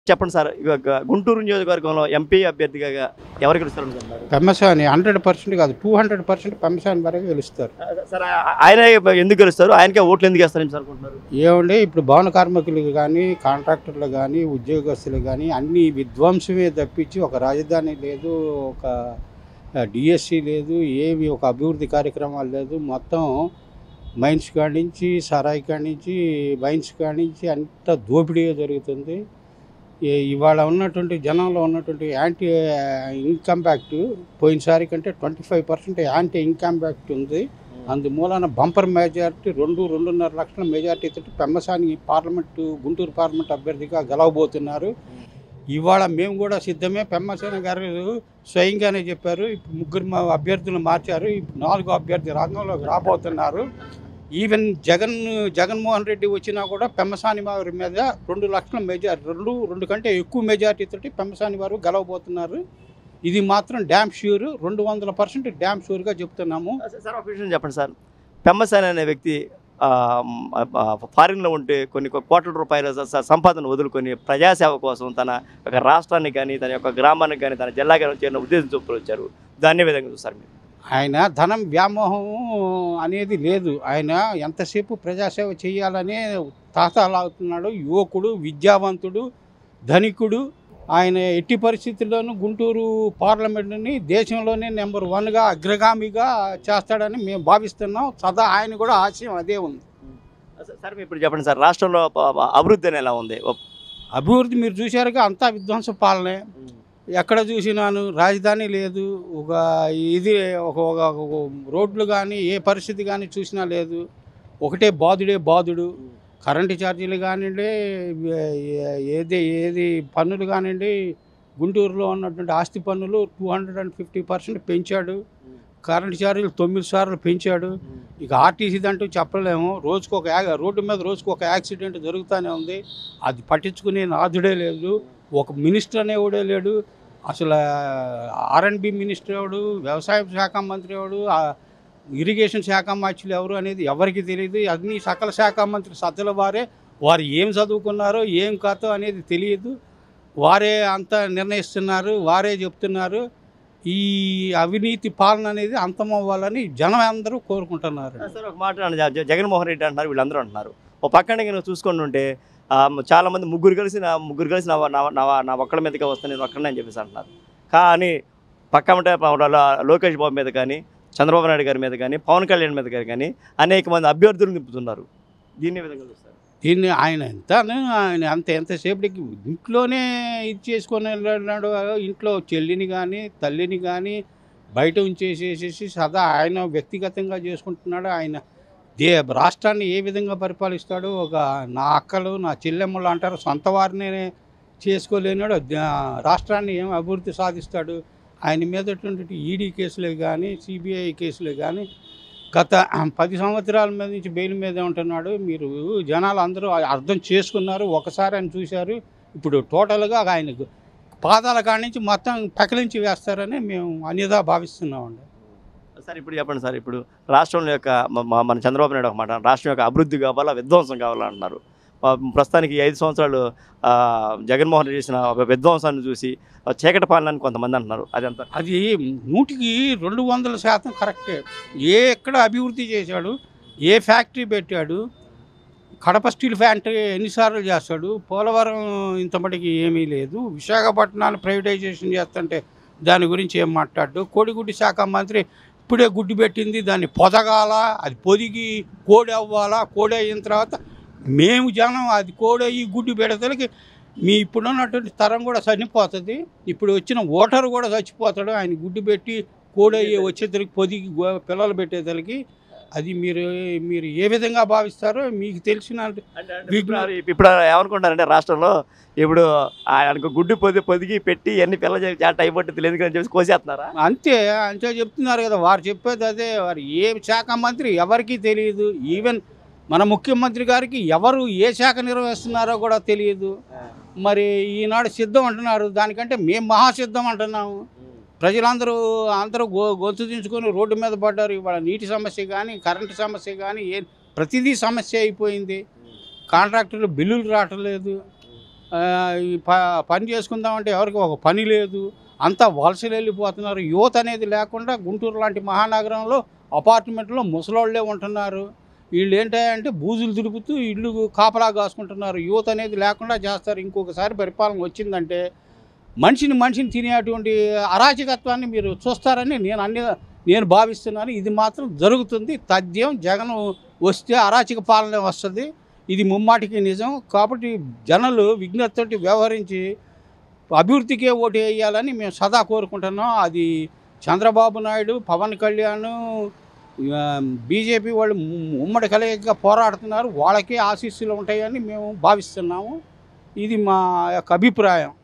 చెప్పండి సార్ ఇక గ- గుంటూరు నియోజకవర్గంలో ఎంపీ అభ్యర్థిగా ఎవరికి గెలుస్తారనుకుంటున్నారు పెమ్మసాని హండ్రెడ్ పర్సెంట్ కాదు టూ హండ్రెడ్ పర్సెంట్ పెమ్మసాని వరకు గెలుస్తారు సార్ ఆ- ఆయన ఎందుకు గెలుస్తారు ఆయనకే ఓట్లు ఎందుకు వేస్తారని సార్ అనుకుంటున్నారు ఏమండి ఇప్పుడు భవన కార్మికులు కానీ కాంట్రాక్టర్లు కానీ ఉద్యోగస్తులు కానీ అన్ని విధ్వంసమే తప్పించి ఒక రాజధాని లేదు ఒక డిఎస్సి లేదు ఏవి ఒక అభివృద్ధి కార్యక్రమాలు లేదు మొత్తం మైన్స్ కాడి నుంచి సరాయి కాడి నుంచి మైన్స్ కాడి నుంచి అంత దోపిడీ జరుగుతుంది ఈ- ఇవాళ ఉన్నటువంటి జనంలో ఉన్నటువంటి యాంటీ ఇన్కమ్ బ్యాక్ట్ పోయినసారి కంటే twenty five percent anti income బ్యాక్ట్ ఉంది అందుమూలన బంపర్ మెజారిటీ రెండు రెండున్నర లక్షల మెజారిటీ తోటి పెమ్మసాని పార్లమెంటు గుంటూరు పార్లమెంట్ అభ్యర్థిగా గెలవబోతున్నారు ఇవాళ మేము కూడా సిద్ధమే పెమ్మసాని గారు స్వయంగానే చెప్పారు ఇప్పుడు ముగ్గురు మా అభ్యర్థులు మార్చారు ఇప్పుడు నాలుగో అభ్యర్థి రంగంలోకి రాబోతున్నారు ఈవెన్ జగన్ జగన్మోహన్ రెడ్డి వచ్చినా కూడా పెమ్మసాని వారి మీద రెండు లక్షల మెజారిటీ రెండు రెండు కంటే ఎక్కువ మెజారిటీ తోటి పెమ్మసాని వారు గెలవబోతున్నారు ఇది మాత్రం డ్యామ్ ష్యూర్ రెండు వందల పర్సెంట్ డ్యామ్ షూర్గా చెప్తున్నాము సార్ ఒక విషయం చెప్పండి సార్ పెమ్మసాని అనే వ్యక్తి ఆ, ఆ, ఫారిన్లో ఉంటే కొన్ని కో- కోట్ల రూపాయల స- స- సంపాదన వదులుకొని ప్రజాసేవ కోసం తన యొక్క రాష్ట్రానికి కానీ తన యొక్క గ్రామానికి కానీ తన జిల్లాకి కానీ చేరిన ఉద్దేశంతో వచ్చారు దాన్ని ఏ విధంగా చూస్తారు మీరు ఆయన ధనం వ్యామోహం అనేది లేదు ఆయన ఎంతసేపు ప్రజాసేవ చేయాలనే తాతాలాగుతున్నాడు యువకుడు విద్యావంతుడు ధనికుడు ఆయన ఎట్టి పరిస్థితుల్లోనూ గుంటూరు పార్లమెంటుని దేశంలోనే నెంబర్ వన్గా అగ్రగామిగా చేస్తాడని మేము భావిస్తున్నాం సదా ఆయన కూడా ఆశయం అదే ఉంది సార్ మీరు ఇప్పుడు చెప్పండి సార్ రాష్ట్రంలో ప- ప- అభివృద్ధి అని ఎలా ఉంది ఓ- అభివృద్ధి మీరు చూశారుగా అంతా విధ్వంస పాలనే ఎక్కడ చూసినాను రాజధాని లేదు ఒక ఇది ఒక ఒక ఒక రోడ్లు కానీ ఏ పరిస్థితి కానీ చూసినా లేదు ఒకటే బాధుడే బాధుడు కరెంటు ఛార్జీలు కానివ్వండి ఏ- ఏది ఏది పన్నులు కానివ్వండి గుంటూరులో ఉన్నటువంటి ఆస్తి పన్నులు two hundred and fifty percent పెంచాడు కరెంటు ఛార్జీలు తొమ్మిది సార్లు పెంచాడు ఇక ఆర్టీసీ అంటూ చెప్పలేము రోజుకు ఒక యా- రోడ్డు మీద రోజుకు ఒక యాక్సిడెంట్ జరుగుతూనే ఉంది అది పట్టించుకునే నాథుడే లేదు ఒక మినిస్టర్ అనేవాడే లేడు అసలు ఆర్ఎన్బి మినిస్టర్ ఎవడు వ్యవసాయ శాఖ మంత్రి ఎవడు ఆ ఇరిగేషన్ శాఖ మంత్రులు ఎవరు అనేది ఎవరికి తెలియదు అన్ని సకల శాఖ మంత్రి సజ్జల వారే వారు ఏం చదువుకున్నారో ఏం కథ అనేది తెలియదు వారే అంతా నిర్ణయిస్తున్నారు వారే చెప్తున్నారు ఈ అవినీతి పాలన అనేది అంతమవ్వాలని జనం అందరూ కోరుకుంటున్నారు సార్ ఒక మాట అన్న- జ- జగన్మోహన్ రెడ్డి అంటున్నారు వీళ్ళందరూ అంటున్నారు ఓ పక్కన నేను చూసుకొని ఉంటే ఆ, చాలా మంది ముగ్గురు కలిసి నా ముగ్గురు కలిసి నా నా నా నా ఒక్కడి మీదకే వస్తాను నేను ఒక్కడనే అని చెప్పేసి అంటున్నారు కానీ పక్క ఉంటే ప- లో- లోకేష్ బాబు మీద కానీ చంద్రబాబు నాయుడు గారి మీద కానీ పవన్ కళ్యాణ్ మీద గారు కానీ అనేక మంది అభ్యర్థులు నింపుతున్నారు దీన్ని ఏ విధంగా చూస్తారు దీన్ని ఆయన ఎంత ఆయన అంత ఎంతసేపటికి ఇంట్లోనే ఇది చేసుకొని వెళ్ళాడు ఇంట్లో చెల్లిని కానీ తల్లిని కానీ బయట ఉంచేసేసేసి సదా ఆయన వ్యక్తిగతంగా చేసుకుంటున్నాడు ఆయన దే రాష్ట్రాన్ని ఏ విధంగా పరిపాలిస్తాడు ఒక నా అక్కలు నా చెల్లెమ్మలు అంటారు సొంత వారినే చేసుకోలేనాడు దా- రాష్ట్రాన్ని ఏం అభివృద్ధి సాధిస్తాడు ఆయన మీద ఈడీ కేసులే కానీ సిబిఐ కేసులే కానీ గత పది సంవత్సరాల మీద నుంచి బెయిల్ మీదే ఉంటున్నాడు మీరు జనాలు అందరూ అర్థం చేసుకున్నారు ఒకసారి ఆయన చూశారు ఇప్పుడు టోటల్గా ఆయనకు పాదాల కాడి నుంచి మొత్తం పకిలించి వేస్తారని మేము అన్యదా భావిస్తున్నామండి సార్ ఇప్పుడు చెప్పండి సార్ ఇప్పుడు రాష్ట్రం యొక్క మ- మ- మన చంద్రబాబు నాయుడు ఒక మాట రాష్ట్రం యొక్క అభివృద్ధి కావాలా విధ్వంసం కావాలా అంటున్నారు ఆ, ప్రస్తుతానికి ఈ ఐదు సంవత్సరాలు ఆ, జగన్మోహన్ రెడ్డి చేసిన ఒక విధ్వంసాన్ని చూసి ఆ, చీకటి పాలన అని కొంతమంది అంటున్నారు అదంతా అది నూటికి రెండు వందల శాతం కరెక్టే ఏ ఎక్కడ అభివృద్ధి చేశాడు ఏ ఫ్యాక్టరీ పెట్టాడు కడప స్టీల్ ఫ్యాక్టరీ ఎన్నిసార్లు చేస్తాడు పోలవరం ఇంతమటికి ఏమీ లేదు విశాఖపట్నాన్ని ప్రైవేటైజేషన్ చేస్తుంటే దాని గురించి ఏం మాట్లాడు కోడిగుడ్డి శాఖ మంత్రి ఇప్పుడే గుడ్డు పెట్టింది దాన్ని పొదగాల అది పొదిగి కోడి అవ్వాలా కోడి అయిన తర్వాత మేము జనం అది కోడి అయ్యి గుడ్డు పెడతలకి మీ ఇప్పుడున్నటువంటి తరం కూడా చనిపోతుంది ఇప్పుడు వచ్చిన ఓటరు కూడా చచ్చిపోతాడు ఆయన గుడ్డు పెట్టి కోడి అయ్యి వచ్చేసరికి పొదిగి గో- పిల్లలు పెట్టేసరికి అది మీరు మీరు ఏ విధంగా భావిస్తారో మీకు తెలిసిన ఇప్పుడు ఇప్పుడు ఏమనుకుంటారంటే రాష్ట్రంలో ఇప్పుడు ఆయనకు గుడ్డు పొది పొదిగి పెట్టి ఎన్ని పిల్ల చేట అయిపోతుంది తెలియదు అని చెప్పి కోసేస్తున్నారా అంతే అంతే చెప్తున్నారు కదా వారు చెప్పేది అదే వారు ఏ శాఖ మంత్రి ఎవరికీ తెలియదు ఈవెన్ మన ముఖ్యమంత్రి గారికి ఎవరు ఏ శాఖ నిర్వహిస్తున్నారో కూడా తెలియదు మరి ఈనాడు సిద్ధం అంటున్నారు దానికంటే మేము మహాసిద్ధం అంటున్నాము ప్రజలందరూ అందరూ గో గొంతు దించుకొని రోడ్డు మీద పడ్డారు ఇవాళ నీటి సమస్య కానీ కరెంటు సమస్య కానీ ఏ ప్రతిదీ సమస్య అయిపోయింది కాంట్రాక్టర్లు బిల్లులు రావట్లేదు ఆ, ఈ ప పని చేసుకుందామంటే ఎవరికి ఒక పని లేదు అంతా వలసలు వెళ్ళిపోతున్నారు యువత అనేది లేకుండా గుంటూరు లాంటి మహానగరంలో అపార్ట్మెంట్లో ముసలోళ్ళే ఉంటున్నారు వీళ్ళు ఏంటంటే బూజులు తిరుగుతూ ఇల్లు కాపలా కాసుకుంటున్నారు యువత అనేది లేకుండా చేస్తారు ఇంకొకసారి పరిపాలన వచ్చిందంటే మనిషిని మనిషిని తినేటువంటి అరాచకత్వాన్ని మీరు చూస్తారని నేను అన్ని నేను భావిస్తున్నాను ఇది మాత్రం జరుగుతుంది తథ్యం జగన్ వస్తే అరాచక పాలన వస్తుంది ఇది ముమ్మాటికి నిజం కాబట్టి జనులు విజ్ఞతతోటి వ్యవహరించి అభివృద్ధికే ఓటు వేయాలని మేము సదా కోరుకుంటున్నాం అది చంద్రబాబు నాయుడు పవన్ కళ్యాణ్ బీజేపీ వాళ్ళు ము- ఉమ్మడి కలయికగా పోరాడుతున్నారు వాళ్ళకే ఆశీస్సులు ఉంటాయని మేము భావిస్తున్నాము ఇది మా యొక్క అభిప్రాయం